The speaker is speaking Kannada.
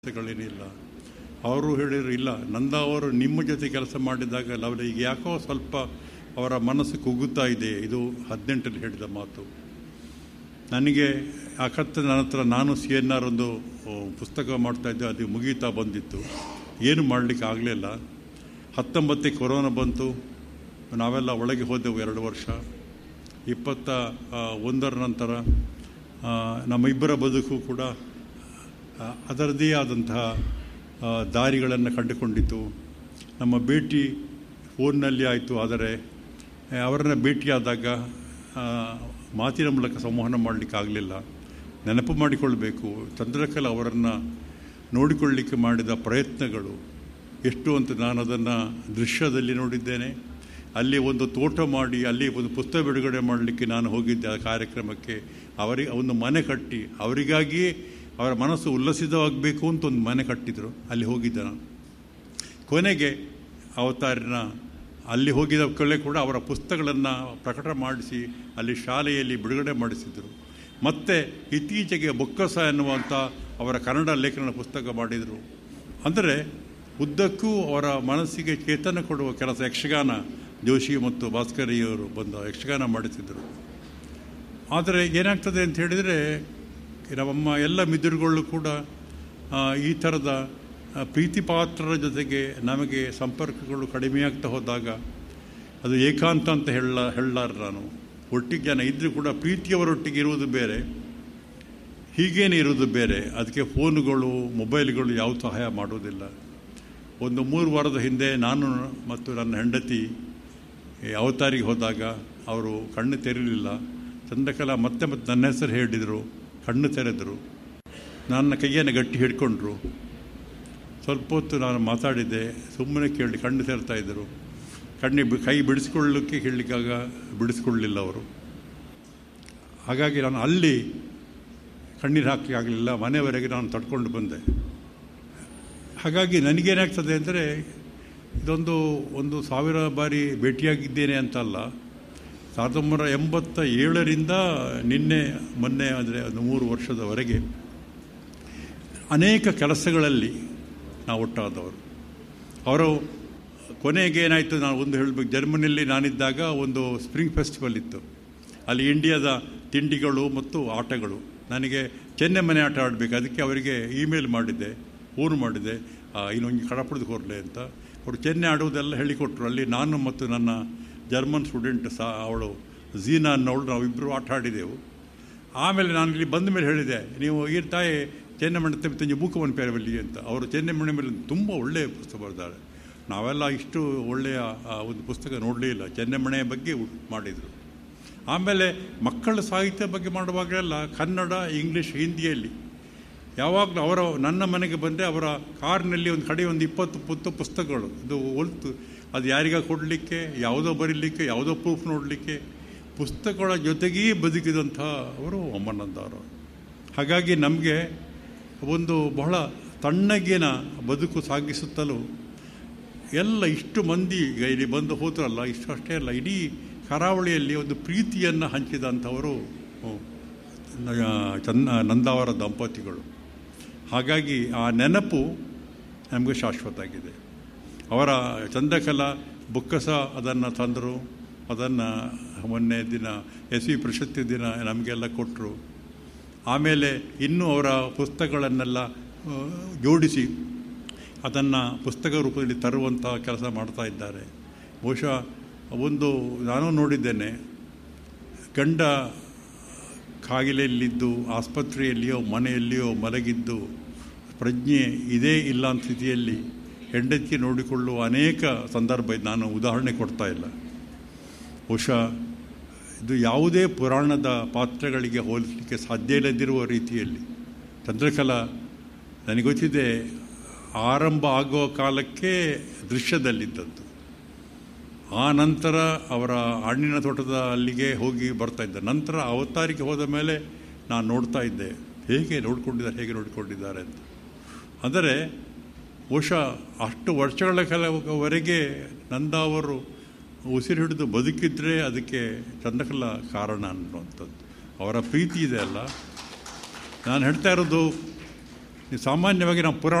ಸಮಸ್ಯೆಗಳೇನಿಲ್ಲ ಅವರು ಹೇಳಿದ್ರು ಇಲ್ಲ ನಂದ ಅವರು ನಿಮ್ಮ ಜೊತೆ ಕೆಲಸ ಮಾಡಿದಾಗ ಅವರಿಗೆ ಯಾಕೋ ಸ್ವಲ್ಪ ಅವರ ಮನಸ್ಸು ಕುಗ್ಗುತ್ತಾ ಇದೆ ಇದು ಹದಿನೆಂಟಲ್ಲಿ ಹೇಳಿದ ಮಾತು ನನಗೆ ಅಕತ್ತ ನಂತರ ನಾನು ಸಿ ಎನ್ ಆರ್ ಒಂದು ಆ, ಪುಸ್ತಕ ಮಾಡ್ತಾಯಿದ್ದೆ ಅದು ಮುಗೀತಾ ಬಂದಿತ್ತು ಏನು ಮಾಡಲಿಕ್ಕೆ ಆಗಲಿಲ್ಲ ಹತ್ತೊಂಬತ್ತಕ್ಕೆ ಕೊರೋನಾ ಬಂತು ನಾವೆಲ್ಲ ಒಳಗೆ ಹೋದೆವು ಎರಡು ವರ್ಷ ಇಪ್ಪತ್ತ ಆ, ಒಂದರ ನಂತರ ಆ, ನಮ್ಮಿಬ್ಬರ ಬದುಕು ಕೂಡ ಆ, ಅದರದ್ದೇ ಆದಂತಹ ಆ, ದಾರಿಗಳನ್ನು ಕಂಡುಕೊಂಡಿತು ನಮ್ಮ ಭೇಟಿ ಫೋನ್ನಲ್ಲಿ ಆಯಿತು ಆದರೆ ಆ, ಅವರನ್ನ ಭೇಟಿಯಾದಾಗ ಆ, ಮಾತಿನ ಮೂಲಕ ಸಂವಹನ ಮಾಡಲಿಕ್ಕಾಗಲಿಲ್ಲ ನೆನಪು ಮಾಡಿಕೊಳ್ಬೇಕು ಚಂದ್ರಕಲಾ ಅವರನ್ನು ನೋಡಿಕೊಳ್ಳಿಕ್ಕೆ ಮಾಡಿದ ಪ್ರಯತ್ನಗಳು ಎಷ್ಟು ಅಂತ ನಾನು ಅದನ್ನು ದೃಶ್ಯದಲ್ಲಿ ನೋಡಿದ್ದೇನೆ ಅಲ್ಲಿ ಒಂದು ತೋಟ ಮಾಡಿ ಅಲ್ಲಿ ಒಂದು ಪುಸ್ತಕ ಬಿಡುಗಡೆ ಮಾಡಲಿಕ್ಕೆ ನಾನು ಹೋಗಿದ್ದೆ ಆ ಕಾರ್ಯಕ್ರಮಕ್ಕೆ ಅವರಿಗೆ ಒಂದು ಮನೆ ಕಟ್ಟಿ ಅವರಿಗಾಗಿಯೇ ಅವರ ಮನಸ್ಸು ಉಲ್ಲಸಿತವಾಗಬೇಕು ಅಂತ ಒಂದು ಮನೆ ಕಟ್ಟಿದರು ಅಲ್ಲಿ ಹೋಗಿದ್ದೆ ನಾನು ಕೊನೆಗೆ ಅವತಾರಿನ ಅಲ್ಲಿ ಹೋಗಿದ ಕೊಲೆ ಕೂಡ ಅವರ ಪುಸ್ತಕಗಳನ್ನು ಪ್ರಕಟ ಮಾಡಿಸಿ ಅಲ್ಲಿ ಶಾಲೆಯಲ್ಲಿ ಬಿಡುಗಡೆ ಮಾಡಿಸಿದರು ಮತ್ತು ಇತ್ತೀಚೆಗೆ ಬೊಕ್ಕಸ ಎನ್ನುವಂಥ ಅವರ ಕನ್ನಡ ಲೇಖನ ಪುಸ್ತಕ ಮಾಡಿದರು ಅಂದರೆ ಉದ್ದಕ್ಕೂ ಅವರ ಮನಸ್ಸಿಗೆ ಚೇತನ ಕೊಡುವ ಕೆಲಸ ಯಕ್ಷಗಾನ ಜೋಶಿ ಮತ್ತು ಭಾಸ್ಕರಿಯವರು ಬಂದ ಯಕ್ಷಗಾನ ಮಾಡಿಸಿದರು ಆದರೆ ಏನಾಗ್ತದೆ ಅಂತ ಹೇಳಿದರೆ ನಮ್ಮಮ್ಮ ಎಲ್ಲ ಮಿದುರುಗಳು ಕೂಡ ಆ, ಈ ಥರದ ಆ, ಪ್ರೀತಿ ಪಾತ್ರರ ಜೊತೆಗೆ ನಮಗೆ ಸಂಪರ್ಕಗಳು ಕಡಿಮೆಯಾಗ್ತಾ ಹೋದಾಗ ಅದು ಏಕಾಂತ ಅಂತ ಹೇಳ ಹೇಳಲಾರ ನಾನು ಒಟ್ಟಿಗೆ ಜನ ಇದ್ದರೂ ಕೂಡ ಪ್ರೀತಿಯವರೊಟ್ಟಿಗೆ ಇರುವುದು ಬೇರೆ ಹೀಗೇನೆ ಇರುವುದು ಬೇರೆ ಅದಕ್ಕೆ ಫೋನುಗಳು ಮೊಬೈಲ್ಗಳು ಯಾವ ಸಹಾಯ ಮಾಡೋದಿಲ್ಲ ಒಂದು ಮೂರು ವಾರದ ಹಿಂದೆ ನಾನು ಮತ್ತು ನನ್ನ ಹೆಂಡತಿ ಈ ಅವತಾರಿಗೆ ಹೋದಾಗ ಅವರು ಕಣ್ಣು ತೆರೀಲಿಲ್ಲ ಚಂದ್ರಕಲಾ ಮತ್ತೆ ಮತ್ತೆ ನನ್ನ ಹೆಸರು ಹೇಳಿದರು ಕಣ್ಣು ತೆರೆದರು ನನ್ನ ಕೈಯನ್ನು ಗಟ್ಟಿ ಹಿಡ್ಕೊಂಡ್ರು ಸ್ವಲ್ಪ ಹೊತ್ತು ನಾನು ಮಾತಾಡಿದ್ದೆ ಸುಮ್ಮನೆ ಕೇಳಿ ಕಣ್ಣು ತೆರ್ತಾ ಇದ್ದರು ಕಣ್ಣಿ ಬಿ- ಕೈ ಬಿಡಿಸ್ಕೊಳ್ಳಲಿಕ್ಕೆ ಹೇಳಲಿಕ್ಕಾಗ ಬಿಡಿಸ್ಕೊಳ್ಳಲಿಲ್ಲ ಅವರು ಹಾಗಾಗಿ ನಾನು ಅಲ್ಲಿ ಕಣ್ಣೀರು ಹಾಕಲಿಕ್ಕೆ ಆಗಲಿಲ್ಲ ಮನೆಯವರೆಗೆ ನಾನು ತಡ್ಕೊಂಡು ಬಂದೆ ಹಾಗಾಗಿ ನನಗೇನಾಗ್ತದೆ ಅಂದರೆ ಇದೊಂದು ಒಂದು ಸಾವಿರ ಬಾರಿ ಭೇಟಿಯಾಗಿದ್ದೇನೆ ಅಂತಲ್ಲ ಸಾವಿರದ ಒಂಬೈನೂರ ಎಂಬತ್ತ ಏಳರಿಂದ ನಿನ್ನೆ ಮೊನ್ನೆ ಅಂದರೆ ಒಂದು ಮೂರು ವರ್ಷದವರೆಗೆ ಅನೇಕ ಕೆಲಸಗಳಲ್ಲಿ ನಾವು ಒಟ್ಟಾದವರು ಅವರು ಕೊನೆಗೆ ಏನಾಯಿತು ನಾನು ಒಂದು ಹೇಳಬೇಕು ಜರ್ಮನಿಯಲ್ಲಿ ನಾನಿದ್ದಾಗ ಒಂದು ಸ್ಪ್ರಿಂಗ್ ಫೆಸ್ಟಿವಲ್ ಇತ್ತು ಅಲ್ಲಿ ಇಂಡಿಯಾದ ತಿಂಡಿಗಳು ಮತ್ತು ಆಟಗಳು ನನಗೆ ಚೆನ್ನೆ ಮನೆ ಆಟ ಆಡಬೇಕು ಅದಕ್ಕೆ ಅವರಿಗೆ ಇಮೇಲ್ ಮಾಡಿದ್ದೆ ಫೋನ್ ಮಾಡಿದೆ ಆ, ಇನ್ನೊಂದು ಕಡಪಡದು ಕೊರಲೆ ಅಂತ ಅವರು ಚೆನ್ನೆ ಆಡುವುದೆಲ್ಲ ಹೇಳಿಕೊಟ್ರು ಅಲ್ಲಿ ನಾನು ಮತ್ತು ನನ್ನ ಜರ್ಮನ್ ಸ್ಟೂಡೆಂಟ್ ಸಹ ಅವಳು ಝೀನಾ ಅನ್ನೋಳು ನಾವಿಬ್ಬರು ಆಟ ಆಡಿದೆವು ಆಮೇಲೆ ನಾನು ಇಲ್ಲಿ ಬಂದ ಮೇಲೆ ಹೇಳಿದೆ ನೀವು ಈ ತಾಯಿ ಚೆನ್ನಮಣಿ ತಂಜಿ ಬೂಕವನ್ ಪೇರವಲ್ಲಿ ಅಂತ ಅವರು ಚೆನ್ನಮಣಿ ಮೇಲೆ ತುಂಬ ಒಳ್ಳೆಯ ಪುಸ್ತಕ ಬರೆದಾರೆ ನಾವೆಲ್ಲ ಇಷ್ಟು ಒಳ್ಳೆಯ ಆ, ಒಂದು ಪುಸ್ತಕ ನೋಡಲೇ ಇಲ್ಲ ಚೆನ್ನಮಣೆಯ ಬಗ್ಗೆ ಉ- ಮಾಡಿದರು ಆಮೇಲೆ ಮಕ್ಕಳ ಸಾಹಿತ್ಯ ಬಗ್ಗೆ ಮಾಡುವಾಗಲೆಲ್ಲ ಕನ್ನಡ ಇಂಗ್ಲೀಷ್ ಹಿಂದಿಯಲ್ಲಿ ಯಾವಾಗಲೂ ಅವರ ನನ್ನ ಮನೆಗೆ ಬಂದರೆ ಅವರ ಕಾರ್ನಲ್ಲಿ ಒಂದು ಕಡೆ ಒಂದು ಇಪ್ಪತ್ತು ಪುತ್ತ ಪುಸ್ತಕಗಳು ಇದು ಒಲ್ತು ಅದು ಯಾರಿಗ ಕೊಡಲಿಕ್ಕೆ ಯಾವುದೋ ಬರೀಲಿಕ್ಕೆ ಯಾವುದೋ ಪ್ರೂಫ್ ನೋಡಲಿಕ್ಕೆ ಪುಸ್ತಕಗಳ ಜೊತೆಗೇ ಬದುಕಿದಂಥ ಅವರು ಅಮ್ಮನಂದ ಅವರು ಹಾಗಾಗಿ ನಮಗೆ ಒಂದು ಬಹಳ ತಣ್ಣಗಿನ ಬದುಕು ಸಾಗಿಸುತ್ತಲೂ ಎಲ್ಲ ಇಷ್ಟು ಮಂದಿ ಈಗ ಇಲ್ಲಿ ಬಂದು ಹೋದ್ರಲ್ಲ ಇಷ್ಟು ಅಷ್ಟೇ ಅಲ್ಲ ಇಡೀ ಕರಾವಳಿಯಲ್ಲಿ ಒಂದು ಪ್ರೀತಿಯನ್ನು ಹಂಚಿದಂಥವರು ಹ್ಮ್, ನ- ಚನ್ನ ನಂದಾವರ ದಂಪತಿಗಳು ಹಾಗಾಗಿ ಆ ನೆನಪು ನಮಗೆ ಶಾಶ್ವತ ಆಗಿದೆ ಅವರ ಚಂದ್ರಕಲಾ ಬುಕ್ಕಸ ಅದನ್ನು ತಂದರು ಅದನ್ನು ಮೊನ್ನೆ ದಿನ ಎಸ್ ವಿ ಪ್ರಶಸ್ತಿ ದಿನ ನಮಗೆಲ್ಲ ಕೊಟ್ಟರು ಆಮೇಲೆ ಇನ್ನೂ ಅವರ ಪುಸ್ತಕಗಳನ್ನೆಲ್ಲ ಆ, ಜೋಡಿಸಿ ಅದನ್ನು ಪುಸ್ತಕ ರೂಪದಲ್ಲಿ ತರುವಂಥ ಕೆಲಸ ಮಾಡ್ತಾ ಇದ್ದಾರೆ ಬಹುಶಃ ಒಂದು ನಾನು ನೋಡಿದ್ದೇನೆ ಗಂಡ ಕಾಯಿಲೆಯಲ್ಲಿದ್ದು ಆಸ್ಪತ್ರೆಯಲ್ಲಿಯೋ ಮನೆಯಲ್ಲಿಯೋ ಮಲಗಿದ್ದು ಪ್ರಜ್ಞೆ ಇದೇ ಇಲ್ಲ ಅಂತ ಸ್ಥಿತಿಯಲ್ಲಿ ಹೆಂಡತಿ ನೋಡಿಕೊಳ್ಳುವ ಅನೇಕ ಸಂದರ್ಭ ಇದೆ ನಾನು ಉದಾಹರಣೆ ಕೊಡ್ತಾ ಇಲ್ಲ ಬಹುಶಃ ಇದು ಯಾವುದೇ ಪುರಾಣದ ಪಾತ್ರಗಳಿಗೆ ಹೋಲಿಸಲಿಕ್ಕೆ ಸಾಧ್ಯ ಇಲ್ಲದಿರುವ ರೀತಿಯಲ್ಲಿ ಚಂದ್ರಕಲಾ ನನಗೆ ಗೊತ್ತಿದೆ ಆರಂಭ ಆಗುವ ಕಾಲಕ್ಕೆ ದೃಶ್ಯದಲ್ಲಿದ್ದದ್ದು ಆ ನಂತರ ಅವರ ಹಣ್ಣಿನ ತೋಟದ ಅಲ್ಲಿಗೆ ಹೋಗಿ ಬರ್ತಾ ಇದ್ದ ನಂತರ ಅವತಾರಿಗೆ ಹೋದ ಮೇಲೆ ನಾನು ನೋಡ್ತಾ ಇದ್ದೆ ಹೇಗೆ ನೋಡ್ಕೊಂಡಿದ್ದಾರೆ ಹೇಗೆ ನೋಡಿಕೊಂಡಿದ್ದಾರೆ ಅಂತ ಅಂದರೆ ಬಹುಶಃ ಅಷ್ಟು ವರ್ಷಗಳ ಕೆಲವರೆಗೆ ನಂದ ಅವರು ಉಸಿರು ಹಿಡಿದು ಬದುಕಿದ್ರೆ ಅದಕ್ಕೆ ಚಂದ್ರಕಲಾ ಕಾರಣ ಅನ್ನುವಂಥದ್ದು ಅವರ ಪ್ರೀತಿ ಇದೆ ಅಲ್ಲ ನಾನು ಹೇಳ್ತಾ ಇರೋದು ನೀವು ಸಾಮಾನ್ಯವಾಗಿ ನಾವು ಪುರಾಣ